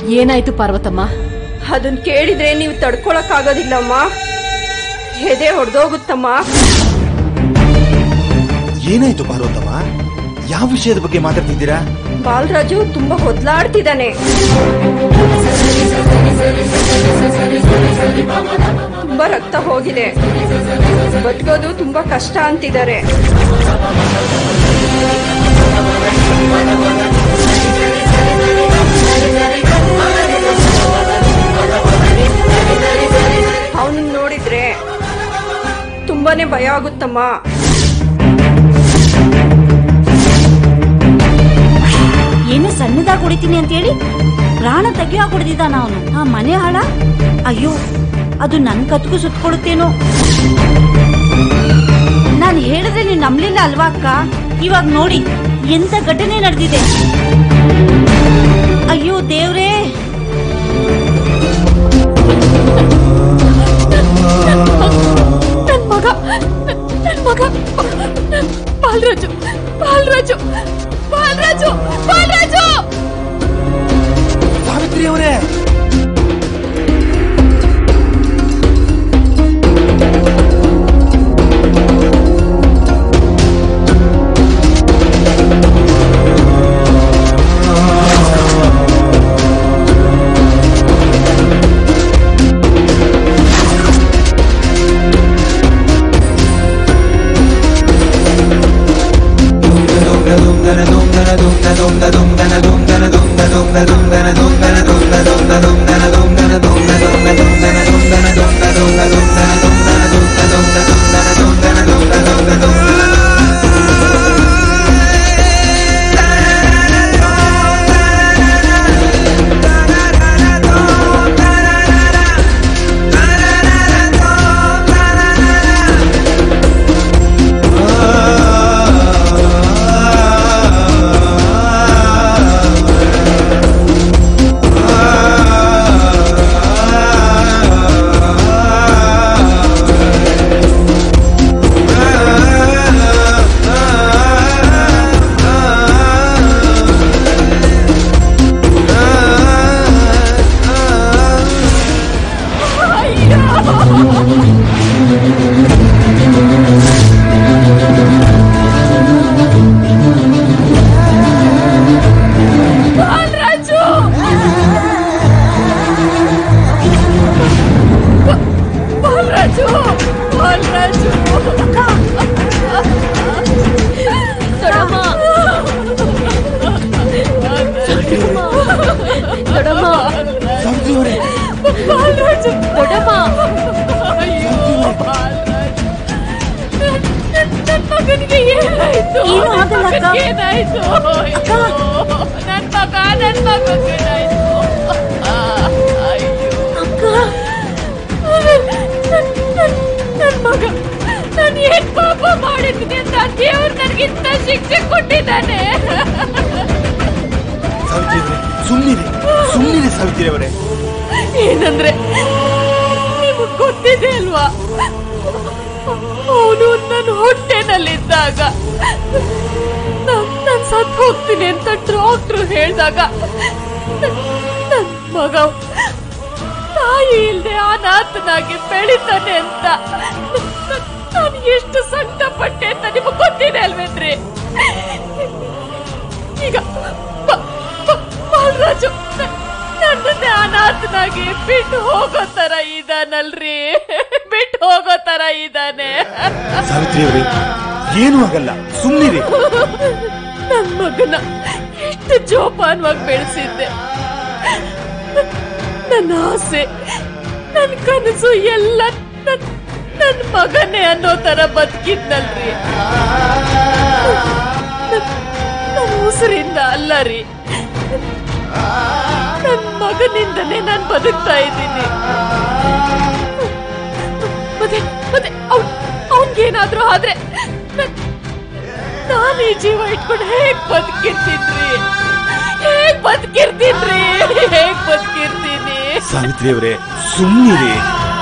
ಏನಾಯ್ತು ಪಾರ್ವತಮ್ಮ ಅದನ್ ಕೇಳಿದ್ರೆ ನೀವು ತಡ್ಕೊಳಕ್ ಆಗೋದಿಲ್ಲಮ್ಮ ಎದೆ ಹೊಡೆದೋಗುತ್ತಮ್ಮ ಏನಾಯ್ತು ಪಾರ್ವತಮ್ಮ ಯಾವ ವಿಷಯದ ಬಗ್ಗೆ ಮಾತಾಡ್ತಿದ್ದೀರಾ ಬಾಲರಾಜು ತುಂಬಾ ಹೊದ್ಲಾಡ್ತಿದ್ದಾನೆ ತುಂಬಾ ರಕ್ತ ಹೋಗಿದೆ ಬದುಕೋದು ತುಂಬಾ ಕಷ್ಟ ಅಂತಿದ್ದಾರೆ ಅವನನ್ನ ನೋಡಿದ್ರೆ ತುಂಬಾನೇ ಭಯ ಆಗುತ್ತಮ್ಮ ಏನು ಸಣ್ಣದಾಗಿ ಹೊಡಿತೀನಿ ಅಂತ ಹೇಳಿ ಪ್ರಾಣ ತೆಗಿಯೋಕ್ ಹೊಡೆದಿದ್ದಾನ ಅವನು ಆ ಮನೆ ಹಾಳ ಅಯ್ಯೋ ಅದು ನನ್ ಕತ್ಗೂ ಸುತ್ಕೊಳುತ್ತೇನೋ ನಾನು ಹೇಳಿದ್ರೆ ನೀವು ನಂಬ್ಲಿಲ್ಲ ಅಲ್ವಾ ಅಕ್ಕ ಇವಾಗ ನೋಡಿ ಎಂತ ಘಟನೆ ನಡೆದಿದೆ ಅಯ್ಯೋ ದೇವ್ರೇ ನನ್ ಮಗ ನನ್ ಮಗ ಬಾಲರಾಜು ಬಾಲರಾಜು ಬಾಲರಾಜು ಬಾಲರಾಜು ಸಾವಿತ್ರಿ ಅವರೇ ಬಾಲರಾಜು ಬಾಲರಾಜು ಬಾಲರಾಜು ದೊಡಮ್ಮ ದೊಡಮ್ಮ ಸಾವಿತ್ರಿ ಅವರೇ ಬಾಲರಾಜು ದೊಡಮ್ಮ ಅಯ್ಯೋ ಬಾಲರಾಜು ನನ್ ಮಗನಿಗೆ ಏನಾಯ್ತು ಏನೂ ಆಗಲ್ಲ ಅಕ್ಕ. ಏನಾಯ್ತು ಅಕ್ಕ. ನನ್ ಮಗ ನನ್ ಮಗನಿಗೆ ಏನಾಯ್ತು ಅಯ್ಯೋ ಅಕ್ಕ ನನ್ ಮಗ ನಾನು ಏನ್ ಪಾಪ ಮಾಡಿದ್ದೀನಿ ಅಂತ ದೇವ್ರು ನನಗಿಂತ ಶಿಕ್ಷೆ ಕೊಟ್ಟಿದ್ದಾನೆ ಸಾವಿತ್ರಿ ಅವರೇ ಸುಮ್ಮನಿರಿ ಸುಮ್ಮನಿರಿ ಸಾವಿತ್ರಿ ಅವರೇ ಏನಂದ್ರೆ ನಿಮಗ್ ಗೊತ್ತಿದೆ ಅಲ್ವಾ ಅವನು ನನ್ನ ಹೊಟ್ಟೆನಲ್ಲಿದ್ದಾಗ ನಾನು ಸತ್ ಹೋಗ್ತೀನಿ ಅಂತ ಡಾಕ್ಟ್ರು ಹೇಳಿದಾಗ ನನ್ ಮಗ ತಾಯಿ ಇಲ್ದೆ ಅನಾಥನಾಗಿ ಬೆಳಿತಾನೆ ಅಂತ ನಾನು ಎಷ್ಟು ಸಂಕಟ ಪಟ್ಟೆ ಅಂತ ನಿಮಗೆ ಗೊತ್ತಿದೆ ಅಲ್ವೇನ್ರಿ ಈಗ ಬ- ಬ- ಬಾಲರಾಜು ನ- ನನ್ನನ್ನೇ ಅನಾಥನಾಗಿ ಬಿಟ್ಟು ಹೋಗೋ ತರ ಇದಾನಲ್ರಿ ಬಿಟ್ಟು ಹೋಗೋ ತರ ಇದ್ದಾನೆ ಸಾವಿತ್ರಿ ಅವರೇ ಏನೂ ಆಗಲ್ಲ ಸುಮ್ಮನಿರಿ ನನ್ ಮಗನ ಎಷ್ಟು ಜೋಪಾನವಾಗಿ ಬೆಳೆಸಿದ್ದೆ ನನ್ನ ಆಸೆ ನನ್ನ ಕನಸು ಎಲ್ಲ ನನ್ ನನ್ ಮಗನೇ ಅನ್ನೋ ತರ ಬದುಕಿದ್ನಲ್ರಿ ನನ್ನ ಉಸಿರಿಂದ ಅಲ್ಲ ರೀ ನನ್ ಮಗನಿಂದನೇ ನಾನ್ ಬದುಕ್ತಾ ಇದ್ದೀನಿ ಮತ್ತೆ ಮತ್ತೆ ಅವ್ನ್ ಅವನ್ಗೇನಾದ್ರೂ ಆದ್ರೆ ನನ್- ನಾನ್ ಈ ಜೀವ ಇಟ್ಕೊಂಡು ಹೇಗ್ ಬದುಕಿರ್ತಿದ್ರಿ ಹೇಗ್ ಬದುಕಿರ್ತಿದ್ರಿ ಹೇಗ್ ಬದುಕಿರ್ತೀನಿ ಸಾವಿತ್ರಿ ಅವರೇ ಸುಮ್ಮನಿರಿ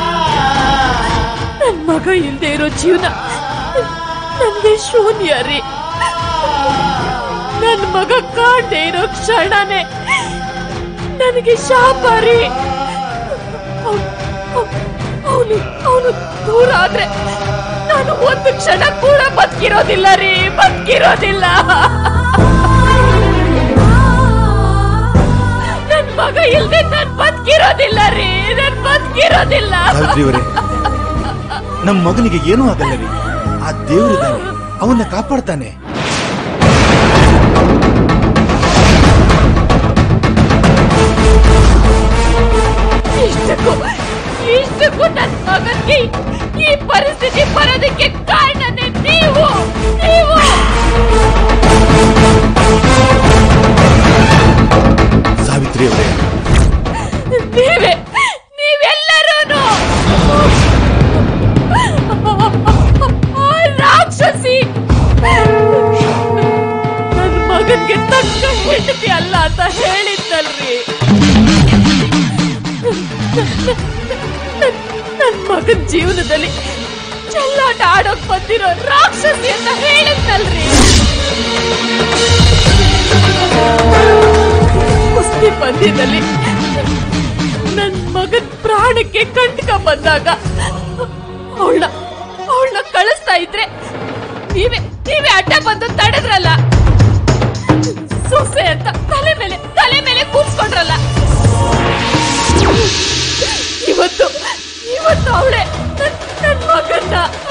ನನ್ ಮಗ ಇಲ್ದೇ ಇರೋ ಜೀವನ ನನ್ಗೆ ಶೂನ್ಯ ರೀ ನನ್ ಮಗ ಕಾಣದೆ ಇರೋ ಕ್ಷಣನೇ ನನಗೆ ಶಾಪ ರೀ ಅವನು ಅವನು ದೂರ ಆದ್ರೆ ನಾನು ಒಂದು ಕ್ಷಣ ಕೂಡ ಬದುಕಿರೋದಿಲ್ಲ ರೀ ಬದುಕಿರೋದಿಲ್ಲ ನನ್ ಮಗ ಇಲ್ದೆ ನಾನ್ ಬದುಕಿರೋದಿಲ್ಲ ರೀ ನಾನ್ ಬದುಕಿರೋದಿಲ್ಲ ಸಾವಿತ್ರಿ ಅವರೇ ನಮ್ಮ ಮಗನಿಗೆ ಏನೂ ಆಗಲ್ಲ ರೀ ಆ ದೇವರಿದ್ದಾನೆ ಅವನ್ನ ಕಾಪಾಡ್ತಾನೆ ಇಷ್ಟಕ್ಕೂ ಇಷ್ಟಕ್ಕೂ ನನ್ನ ಮಗನಿಗೆ ಈ ಪರಿಸ್ಥಿತಿ ಬರೋದಕ್ಕೆ ಕಾರಣನೇ ನೀವು ನೀವು ಸಾವಿತ್ರಿ ಅವರೇ ನೀವೇ ನೀವೆಲ್ಲರೂ ರಾಕ್ಷಸಿ ನನ್ನ ಮಗನ್ಗೆ ತಕ್ಕ ಹೆಂಡತಿ ಅಲ್ಲ ಅಂತ ಹೇಳಿದ್ದಲ್ರಿ ನನ್ ಮಗನ್ ಜೀವನದಲ್ಲಿ ಚೆಲ್ಲಾಟ ಆಡೋಕ್ ಬಂದಿರೋ ರಾಕ್ಷಸಿ ಅಂತ ಹೇಳಿದ್ನಲ್ರಿ ಕುಸ್ತಿ ಪಂದ್ಯದಲ್ಲಿ ನನ್ ಮಗನ್ ಪ್ರಾಣಕ್ಕೆ ಕಂಟಕ ಬಂದಾಗ ಅವಳ ಅವಳನ್ನ ಕಳಿಸ್ತಾ ಇದ್ರೆ ನೀವೇ ನೀವೇ ಅಡ್ಡ ಬಂದು ತಡೆದ್ರಲ್ಲ ಸೊಸೆ ಅಂತ ತಲೆ ಮೇಲೆ ತಲೆ ಮೇಲೆ ಕೂರ್ಸ್ಕೊಂಡ್ರಲ್ಲ ಇವತ್ತು ಇವತ್ತು ಅವಳೆ ನನ್ ಮಗನ್ನ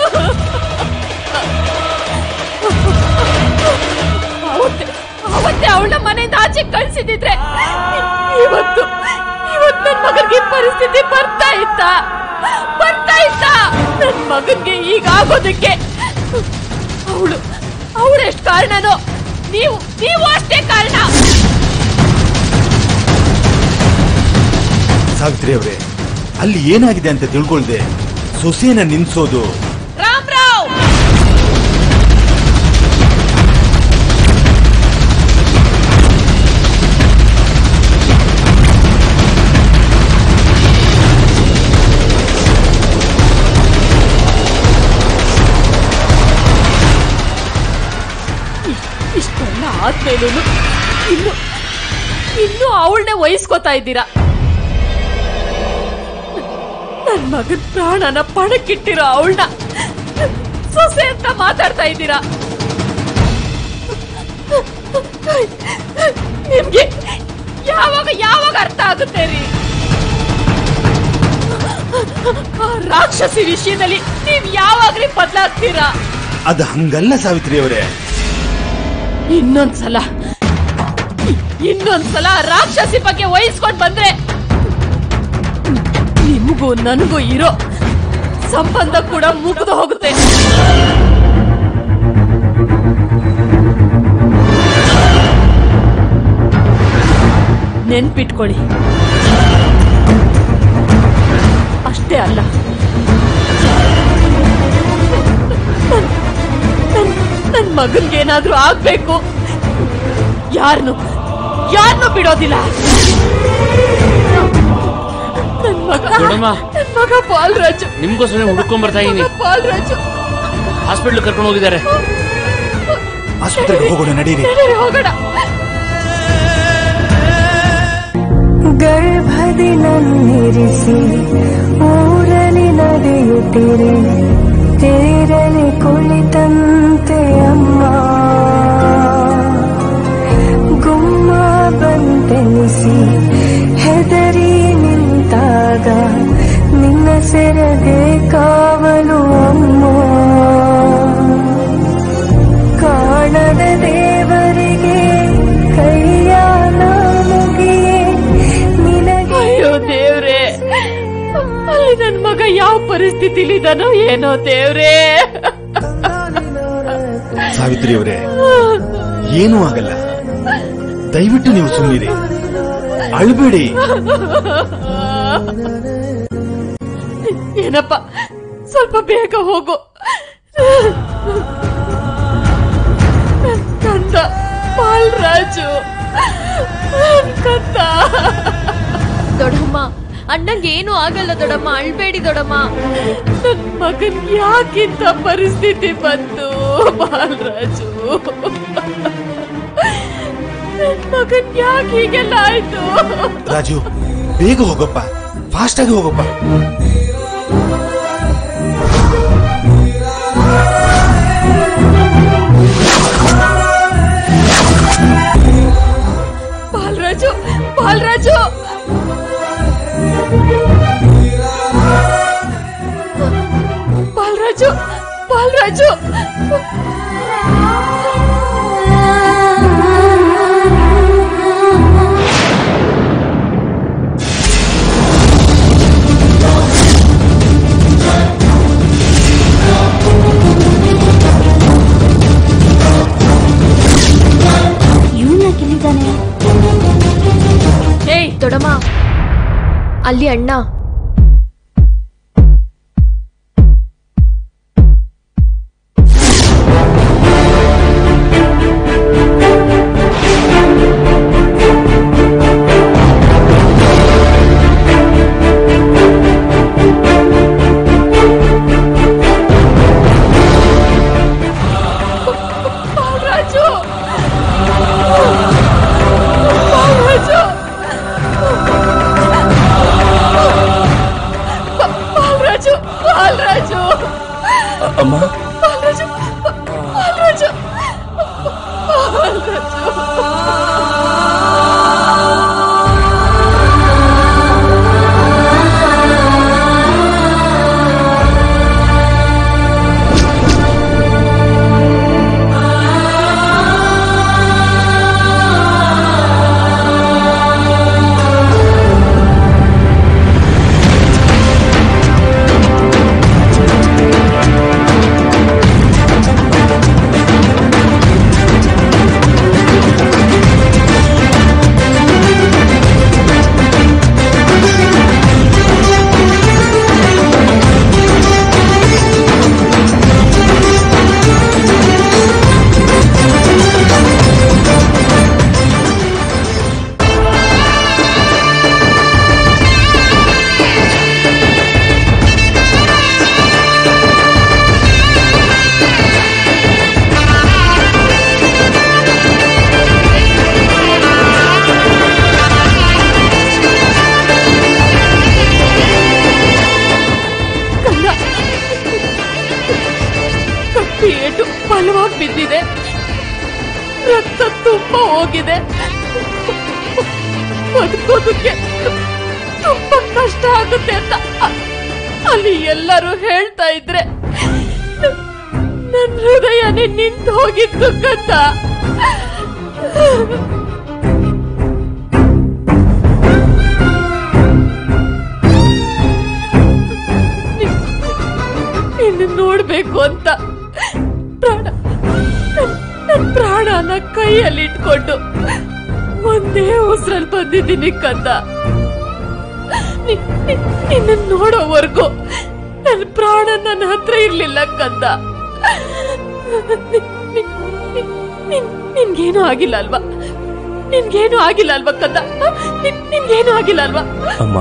ಅವತ್ತೆ ಅವತ್ತೆ ಅವಳ ಮನೆಯಿಂದ ಆಚೆ ಕಳ್ಸಿದಿದ್ರೆ ಇವತ್ತು ಇವತ್ತು ನನ್ ಮಗನ್ಗೆ ಈ ಪರಿಸ್ಥಿತಿ ಬರ್ತಾ ಇತ್ತ ಬರ್ತಾ ಇತ್ತ ನನ್ ಮಗನ್ಗೆ ಈಗ ಆಗೋದಕ್ಕೆ ಅವಳು ಅವಳೆಷ್ಟು ಕಾರಣನೋ ನೀವು ನೀವು ಅಷ್ಟೇ ಕಾರಣ ಸಾವಿತ್ರಿ ಅವರೇ ಅಲ್ಲಿ ಏನಾಗಿದೆ ಅಂತ ತಿಳ್ಕೊಳ್ದೆ ಸೊಸೆನ ನಿನ್ಸೋದು ರಾಮ್ ರಾವ್ ಇಷ್ಟೆಲ್ಲ ಆದ್ಮೇಲೂ ಇನ್ನು ಇನ್ನು ಅವಳನ್ನೇ ವಹಿಸ್ಕೋತಾ ಇದ್ದೀರಾ ನನ್ ಮಗನ್ ಪ್ರಾಣನ ಪಣಕ್ಕಿಟ್ಟಿರೋ ಅವಳನ್ನ ಸೊಸೆ ಅಂತ ಮಾತಾಡ್ತಾ ಇದ್ದೀರಾ ನಿಮ್ಗೆ ಯಾವಾಗ ಯಾವಾಗ ಅರ್ಥ ಆಗುತ್ತೆ ರೀ ಆ ರಾಕ್ಷಸಿ ವಿಷಯದಲ್ಲಿ ನೀವ್ ಯಾವಾಗ್ರಿ ಬದಲಾಗ್ತೀರಾ ಅದು ಹಂಗಲ್ಲ ಸಾವಿತ್ರಿ ಅವರೇ ಇನ್ನೊಂದ್ಸಲ ಇನ್ನೊಂದ್ಸಲ ಆ ರಾಕ್ಷಸಿ ಬಗ್ಗೆ ವಹಿಸ್ಕೊಂಡ್ ಬಂದ್ರೆ ನಿಮಗೂ ನನಗೂ ಇರೋ ಸಂಬಂಧ ಕೂಡ ಮುಗಿದು ಹೋಗುತ್ತೆ ನೆನ್ಪಿಟ್ಕೊಳ್ಳಿ ಅಷ್ಟೇ ಅಲ್ಲ ನನ್ ಮಗನ್ಗೇನಾದ್ರೂ ಆಗ್ಬೇಕು ಯಾರನ್ನು ಯಾರನ್ನು ಬಿಡೋದಿಲ್ಲ ನನ್ ಮಗ ದೊಡ್ಡಮ್ಮ. ನನ್ ಮಗ ಬಾಲರಾಜು ನಿಮ್ಗೋಸ್ಕರ ಹುಡ್ಕೊಂಡ್ ಬರ್ತಾ ಇದೀನಿ ಮಗ ಬಾಲರಾಜು ಹಾಸ್ಪಿಟ್ಲ್ ಕರ್ಕೊಂಡು ಹೋಗಿದ್ದಾರೆ ಆಸ್ಪತ್ರೆಗೆ ಹೋಗೋಣ ನಡೀರಿ ನಡೀರಿ ಹೋಗೋಣ ಗರ್ಭದಿ ನನ್ನಿರಿಸಿ ಊರಲಿ ನಡೆಯುತ್ತಿರೆ ತೇರಲಿ ಕುಳಿತಂತೆ ಅಮ್ಮ ಗುಮ್ಮ ಬಂತೆನಿಸಿ ಹೆದರಿ ನಿಂತಾಗ ನಿನ್ನ ಸೆರಗೆ ಕಾವಲು ಅಮ್ಮ ಕಾಣದ ದೇವರಿಗೆ ಕೈಯ ಮುಗಿಯೇ ನಿನಗೆ ಅಯ್ಯೋ ದೇವ್ರೇ ಅಲ್ಲಿ ನನ್ ಮಗ ಯಾವ ಪರಿಸ್ಥಿತಿಲಿ ಇದಾನೋ ಏನೋ ದೇವ್ರೇ ಸಾವಿತ್ರಿ ಅವರೇ ಏನೂ ಆಗಲ್ಲ ದಯವಿಟ್ಟು ನೀವು ಸುಮ್ಮನಿರಿ ಅಳ್ಬೇಡಿ ಏನಪ್ಪ ಸ್ವಲ್ಪ ಬೇಗ ಹೋಗು ನನ್ ಕಂದ ಬಾಲರಾಜು ನನ್ ಕಂದ ದೊಡ್ಡಮ್ಮ ಅಣ್ಣಂಗೆ ಏನು ಆಗಲ್ಲ ದೊಡ್ಡಮ್ಮ ಅಳ್ಬೇಡಿ ದೊಡ್ಡಮ್ಮ ನನ್ ಮಗನ್ ಯಾಕಿಂತ ಪರಿಸ್ಥಿತಿ ಬಂತು ಬಾಲರಾಜು ನನ್ ಮಗನ್ ಯಾಕೆ ಹೀಗೆಲ್ಲ ಆಯ್ತು ರಾಜು ಬೇಗ ಹೋಗಪ್ಪ ಫಾಸ್ಟ್ ಆಗಿ ಹೋಗಪ್ಪ ಬಾಲರಾಜು ಬಾಲರಾಜು ಬಾಲರಾಜು ಬಾಲರಾಜು ಇವನ್ನ ಕಿಲ್ಲಿದ್ದಾನೆ ಏಯ್ ದೊಡಮ್ಮ ಅಲ್ಲಿ ಅಣ್ಣ ಬಾಲರಾಜು ಬಾಲರಾಜು ಬಾಲರಾಜು ಬಾಲರಾಜು ಅಮ್ಮ ಬಾಲರಾಜು ಬಾಲರಾಜು ಬಾಲರಾಜು ಕಂದ ಕಪ್ಪಿ ಏಟು ಬಲವಾಗಿ ಬಿದ್ದಿದೆ ರಕ್ತ ತುಂಬಾ ಹೋಗಿದೆ ಬದುಕೋದಕ್ಕೆ ತುಂಬಾ ಕಷ್ಟ ಆಗುತ್ತೆ ಅಂತ ಅ- ಅಲ್ಲಿ ಎಲ್ಲರೂ ಹೇಳ್ತಾ ಇದ್ರೆ ನ- ನನ್ ಹೃದಯನೇ ನಿಂತು ಹೋಗಿತ್ತು ಕಂದ ನಿನ್ನ ನೋಡ್ಬೇಕು ಅಂತ ಪ್ರಾಣ ನನ್- ನನ್ ಪ್ರಾಣನ ಕೈಯಲ್ಲಿ ಇಟ್ಕೊಂಡು ಒಂದೇ ಉಸಿರಲ್ಲಿ ಬಂದಿದ್ದೀನಿ ಕಂದ ನಿ- ನಿ- ನಿನ್ನ ನೋಡೋವರೆಗೂ ನನ್ನ ಪ್ರಾಣ ನನ್ನ ಹತ್ರ ಇರ್ಲಿಲ್ಲ ಕಂದ ನಿ- ನಿ- ನಿ- ನಿನ್- ನಿನ್ಗೇನು ಆಗಿಲ್ಲ ಅಲ್ವಾ ನಿನ್ಗೇನು ಆಗಿಲ್ಲ ಅಲ್ವಾ ಕಂದ ನಿನ್- ನಿನ್ಗೇನು ಆಗಿಲ್ಲ ಅಲ್ವಾ ಅಮ್ಮ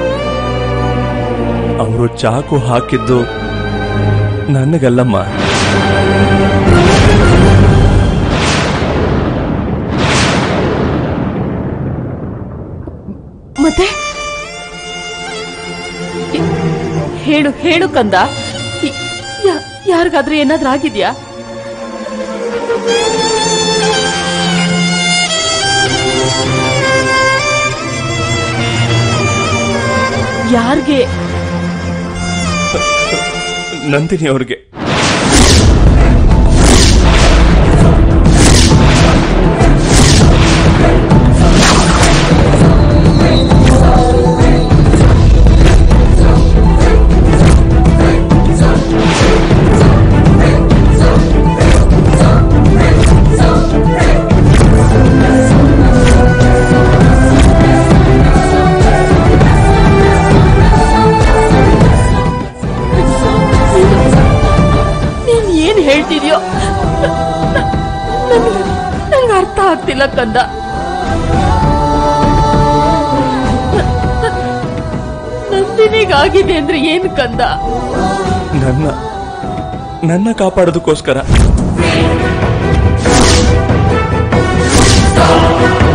ಅವರು ಚಾಕು ಹಾಕಿದ್ದು ನನಗಲ್ಲಮ್ಮ ಮತ್ತೆ ಹೇ- ಹೇಳು ಹೇಳು ಕಂದ ಯ- ಯಾ- ಯಾರಿಗಾದ್ರೂ ಏನಾದ್ರೂ ಆಗಿದ್ಯಾ ಯಾರ್ಗೆ ನಂದಿನಿ ಅವ್ರಿಗೆ ನೀನ್ ಏನ್ ಹೇಳ್ತಿದ್ಯೋ ನಂಗೆ ಅರ್ಥ ಆಗ್ತಿಲ್ಲ ಕಂದ ನಂದಿನಿಗಾಗಿದೆ ಅಂದ್ರೆ ಏನ್ ಕಂದ ನನ್ನ ನನ್ನ ಕಾಪಾಡೋದಕ್ಕೋಸ್ಕರ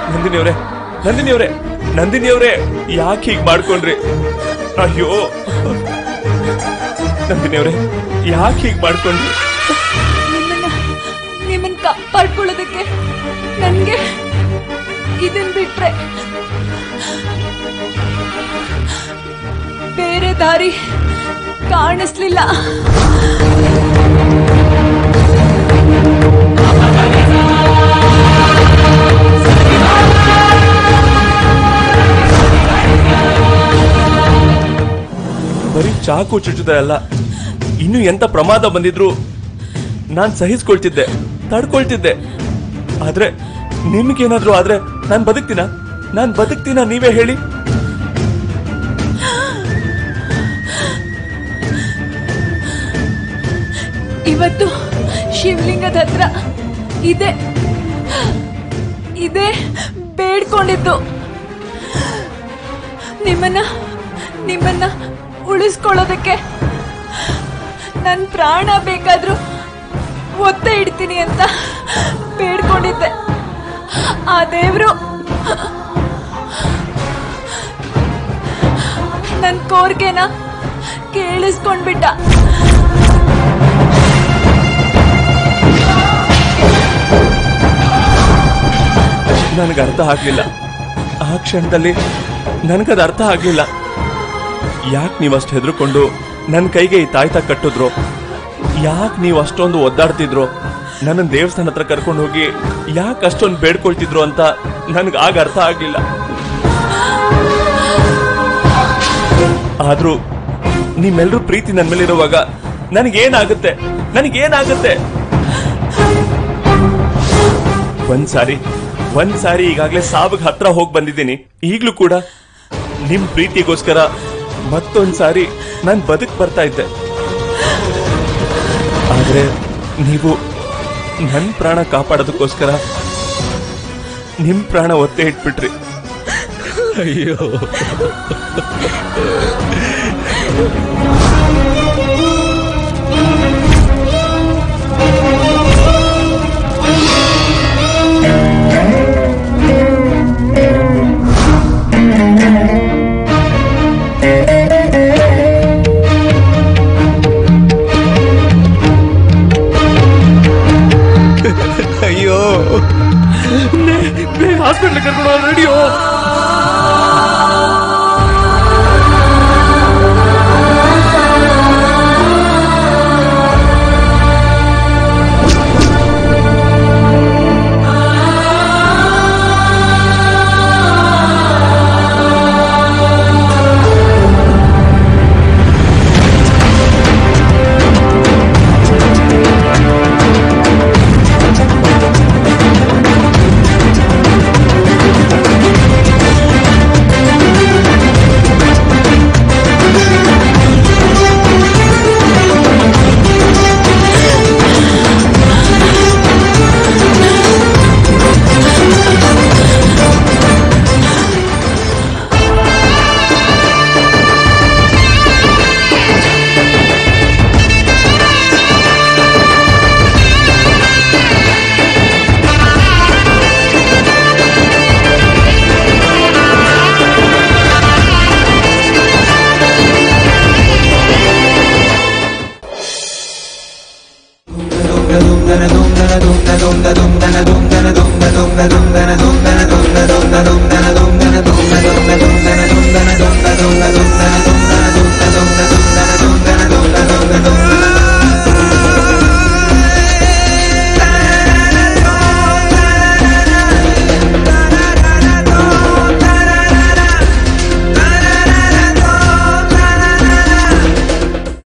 ನಂದಿನಿ ಅವರೇ ನಂದಿನಿ ಅವರೇ ನಂದಿನಿ ಅವರೇ ಯಾಕೆ ಹೀಗ್ ಮಾಡ್ಕೊಂಡ್ರಿ ಅಯ್ಯೋ ನಂದಿನಿ ಅವರೇ ಯಾಕೆ ಹೀಗ್ ಮಾಡ್ಕೊಂಡ್ರಿ ನಿಮ್ಮನ್ನ ನಿಮ್ಮನ್ನ ಕಾಪಾಡ್ಕೊಳ್ಳೋದಕ್ಕೆ ನನ್ಗೆ ಇದನ್ ಬಿಟ್ರೆ ಬೇರೆ ದಾರಿ ಕಾಣಿಸ್ಲಿಲ್ಲ ಬರೀ ಚಾಕು ಚುಚ್ಚುತ್ತೆ ಅಲ್ಲ ಇನ್ನು ಎಂತ ಪ್ರಮಾದ ಬಂದಿದ್ರು ನಾನ್ ಸಹಿಸ್ಕೊಳ್ತಿದ್ದೆ ತಡ್ಕೊಳ್ತಿದ್ದೆ ಆದ್ರೆ ನಿಮ್ಗೇನಾದ್ರೂ ಆದ್ರೆ ನಾನ್ ಬದುಕ್ತೀನ ನಾನ್ ಬದುಕ್ತೀನ ನೀವೇ ಹೇಳಿ ಇವತ್ತು ಶಿವಲಿಂಗದ ಹತ್ರ ಇದೆ ಇದೆ ಬೇಡ್ಕೊಂಡಿದ್ದು ನಿಮ್ಮನ್ನ ನಿಮ್ಮನ್ನ ಉಳಿಸ್ಕೊಳ್ಳೋದಕ್ಕೆ ನನ್ನ ಪ್ರಾಣ ಬೇಕಾದ್ರೂ ಒತ್ತೆ ಇಡ್ತೀನಿ ಅಂತ ಬೇಡ್ಕೊಂಡಿದ್ದೆ ಆ ದೇವ್ರು ನನ್ನ ಕೋರಿಕೆನ ಕೇಳಿಸ್ಕೊಂಡ್ಬಿಟ್ಟ ನನಗೆ ಅರ್ಥ ಆಗ್ಲಿಲ್ಲ ಆ ಕ್ಷಣದಲ್ಲಿ ನನಗದು ಅರ್ಥ ಆಗ್ಲಿಲ್ಲ ಯಾಕೆ ನೀವು ಅಷ್ಟು ಹೆದರ್ಕೊಂಡು ನನ್ನ ಕೈಗೆ ಈ ತಾಯ್ತ ಕಟ್ಟಿದ್ರು ಯಾಕೆ ನೀವು ಅಷ್ಟೊಂದು ಒದ್ದಾಡ್ತಿದ್ರು ನನ್ನ ದೇವಸ್ಥಾನ ಹತ್ರ ಕರ್ಕೊಂಡು ಹೋಗಿ ಯಾಕೆ ಅಷ್ಟೊಂದು ಬೇಡ್ಕೊಳ್ತಿದ್ರು ಅಂತ ನನ್ಗೆ ಆಗ ಅರ್ಥ ಆಗ್ಲಿಲ್ಲ ಆದ್ರೂ ನಿಮ್ಮೆಲ್ಲರೂ ಪ್ರೀತಿ ನನ್ನ ಮೇಲಿರುವಾಗ ನನಗೇನಾಗುತ್ತೆ ನನಗೇನಾಗುತ್ತೆ ಒಂದ್ಸಾರಿ ಒಂದ್ಸಾರಿ ಈಗಾಗ್ಲೇ ಸಾವಿಗೆ ಹತ್ರ ಹೋಗಿ ಬಂದಿದ್ದೀನಿ ಈಗ್ಲೂ ಕೂಡ ನಿಮ್ ಪ್ರೀತಿಗೋಸ್ಕರ ಮತ್ತೊಂದ್ಸಾರಿ ನಾನ್ ಬದುಕ್ ಬರ್ತಾ ಇದ್ದೆ ಆದ್ರೆ ನೀವು ನನ್ ಪ್ರಾಣ ಕಾಪಾಡೋದಕ್ಕೋಸ್ಕರ ನಿಮ್ ಪ್ರಾಣ ಒತ್ತೆ ಇಟ್ಬಿಟ್ರಿ ಅಯ್ಯೋ ಅಯ್ಯೋ ಹಾಸ್ಪಿಟ್ಲ್ ಕರ್ಕೊಂಡು ರೆಡಿಯೋ ದುಂದನ